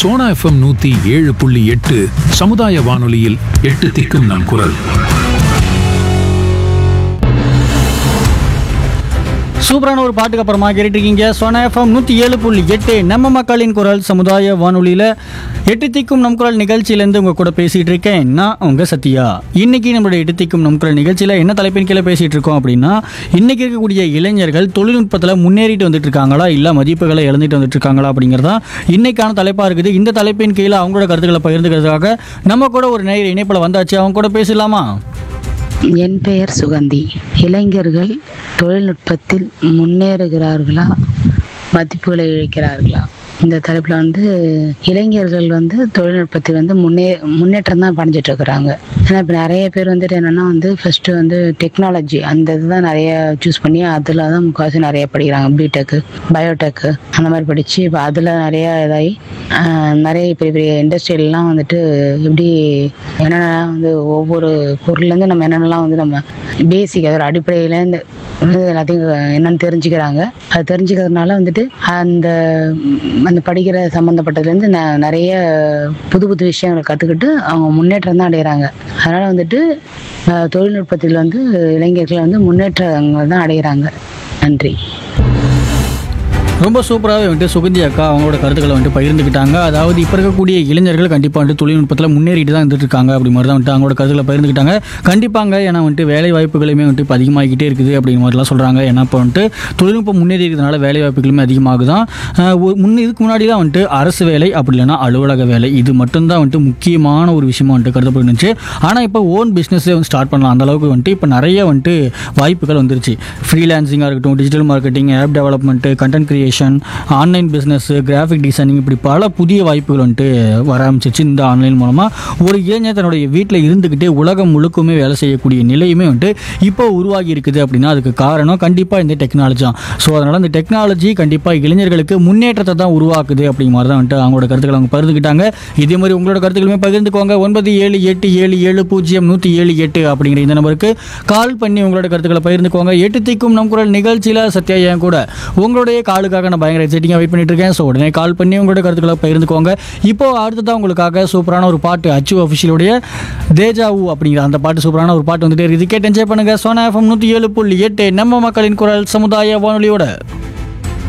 Sona FM நூத்தி ஏழு புள்ளி எட்டு சமுதாய வானொலியில் எட்டு திக்கும் நம் குரல் சூப்பரான ஒரு பாட்டுக்கு அப்புறமா கேட்டுருக்கீங்க சோனா எஃப்எம் நூற்றி ஏழு புள்ளி எட்டு நம்ம மக்களின் குரல் சமுதாய வானொலியில் எட்டு திக்கும் நம் குரல் நிகழ்ச்சியிலேருந்து உங்கள் கூட பேசிகிட்டு இருக்கேன் நான் உங்கள் சத்யா இன்னைக்கு நம்மளுடைய எட்டு திக்கும் நம் குரல் நிகழ்ச்சியில் என்ன தலைப்பின் கீழே பேசிகிட்டு இருக்கோம் அப்படின்னா இன்னைக்கு இருக்கக்கூடிய இளைஞர்கள் தொழில்நுட்பத்தில் முன்னேறிட்டு வந்துட்டு இருக்காங்களா இல்லை மதிப்புகளை இழந்துட்டு வந்துட்டு இருக்காங்களா அப்படிங்கிறதா இன்னைக்கான தலைப்பாக இருக்குது இந்த தலைப்பின் கீழே அவங்களோட கருத்துக்களை பகிர்ந்துக்கிறதுக்காக நம்ம கூட ஒரு நேர இணைப்பில் வந்தாச்சு அவங்க கூட பேசலாமா என் பெயர் சுகந்தி இளைஞர்கள் தொழில்நுட்பத்தில் முன்னேறுகிறார்களா மதிப்புகளை இழைக்கிறார்களா இந்த தலைப்பில் வந்து இளைஞர்கள் வந்து தொழில்நுட்பத்தில் வந்து முன்னே முன்னேற்றம் தான் அடைஞ்சிட்டு இருக்கிறாங்க ஏன்னா இப்போ நிறைய பேர் வந்துட்டு என்னென்னா வந்து ஃபஸ்ட்டு வந்து டெக்னாலஜி அந்த இதுதான் நிறைய சூஸ் பண்ணி அதில் தான் முக்கால்வாசி நிறைய படிக்கிறாங்க பிடெக்கு பயோடெக்கு அந்த மாதிரி படித்து இப்போ அதில் நிறைய இதாகி ஆஹ், நிறைய பெரிய பெரிய இண்டஸ்ட்ரியல்லாம் வந்துட்டு எப்படி என்னென்ன வந்து ஒவ்வொரு பொருள்லேருந்து நம்ம என்னென்னலாம் வந்து நம்ம பேசிக் அதோட அடிப்படையிலேருந்து வந்து எல்லாத்தையும் என்னன்னு தெரிஞ்சுக்கிறாங்க அது தெரிஞ்சுக்கிறதுனால வந்துட்டு அந்த ம், அந்த படிக்கிற சம்மந்தப்பட்டதுலேருந்து ந நிறைய புது புது விஷயங்களை கற்றுக்கிட்டு அவங்க முன்னேற்றம் தான் அடைகிறாங்க அதனால் வந்துட்டு அஹ், தொழில்நுட்பத்தில் வந்து இளைஞர்கள் வந்து முன்னேற்றங்கள் தான் அடைகிறாங்க நன்றி ரொம்ப சூப்பராகவே வந்துட்டு சுகந்தி அக்கா அவங்களோட கருத்துக்களை வந்துட்டு பகிர்ந்துக்கிட்டாங்க அதாவது இப்போ இருக்கக்கூடிய இளைஞர்கள் கண்டிப்பாக வந்துட்டு தொழில்நுட்பத்தில் முன்னேறிட்டு தான் இருந்துட்டு இருக்காங்க அப்படி மாதிரி தான் வந்துட்டு அவங்களோட கருத்துக்களை பகிர்ந்துக்கிட்டாங்க கண்டிப்பாங்க ஏன்னா வந்துட்டு வேலை வாய்ப்புகளுமே வந்துட்டு இப்போ அதிகமாகிக்கிட்டே இருக்குது அப்படிங்கிற மாதிரிலாம் சொல்கிறாங்க ஏன்னா இப்போ வந்துட்டு தொழில்நுட்பம் முன்னேறி இருக்கிறதுனால வேலை வாய்ப்புகளுமே அதிகமாகுதான் ஆஹ் ஒரு- முன்ன இதுக்கு முன்னாடி தான் வந்துட்டு அரசு வேலை அப்படி இல்லைன்னா அலுவலக வேலை இது மட்டும்தான் வந்துட்டு முக்கியமான ஒரு விஷயமா வந்துட்டு கருதப்பட்டுருந்துச்சு ஆனால் இப்போ ஓன் பிஸ்னஸே வந்து ஸ்டார்ட் பண்ணலாம் அந்த அளவுக்கு வந்துட்டு இப்போ நிறைய வந்துட்டு வாய்ப்புகள் வந்துருச்சு ஃப்ரீலான்சிங்காக இருக்கட்டும் digital marketing app development content creation online business graphic designing இப்படி பல புதிய வாய்ப்புகள் வந்துட்டு வர ஆரம்பிச்சிச்சு இந்த ஆன்லைன் மூலமாக ஒரு இளைஞர் தன்னுடைய வீட்டில் இருந்துக்கிட்டே உலகம் முழுக்குமே வேலை செய்யக்கூடிய நிலையுமே வந்துட்டு இப்போ உருவாகி இருக்குது அப்படின்னா அதுக்கு காரணம் கண்டிப்பாக இந்த டெக்னாலஜி தான் ஸோ அதனால் இந்த டெக்னாலஜி கண்டிப்பாக இளைஞர்களுக்கு முன்னேற்றத்தை தான் உருவாக்குது அப்படிங்கிற மாதிரி தான் வந்துட்டு அவங்களோட கருத்துக்களை அவங்க பகிர்ந்துக்கிட்டாங்க இதே மாதிரி உங்களோட கருத்துக்களுமே பகிர்ந்துக்கோங்க ஒன்பது ஏழு எட்டு ஏழு ஏழு பூஜ்ஜியம் நூற்றி ஏழு எட்டு அப்படிங்கிற இந்த நம்பருக்கு கால் பண்ணி உங்களோட கருத்துக்களை பகிர்ந்துக்கோங்க எட்டு திக்கும் நம் குரல் நிகழ்ச்சியில் சத்யா என் கூட உங்களுடைய காலுக்காக நான் பயங்கர எக்ஸைட்டிங்காக வெயிட் பண்ணிட்டு இருக்கேன் ஸோ உடனே கால் பண்ணி உங்களோட கருத்துக்களை பகிர்ந்துக்கோங்க இப்போ அடுத்ததான் உங்களுக்காக சூப்பரான ஒரு பாட்டு அச்சு அஃபிஷியலுடைய தேஜாவு அப்படிங்கிற அந்த பாட்டு சூப்பரான ஒரு பாட்டு வந்துட்டே இருக்குது கேட்டு என்ஜாய் பண்ணுங்க சோனா எஃப்எம் நூற்றி ஏழு புள்ளி எட்டு நம்ம மக்களின் குரல் சமுதாய வானொலியோட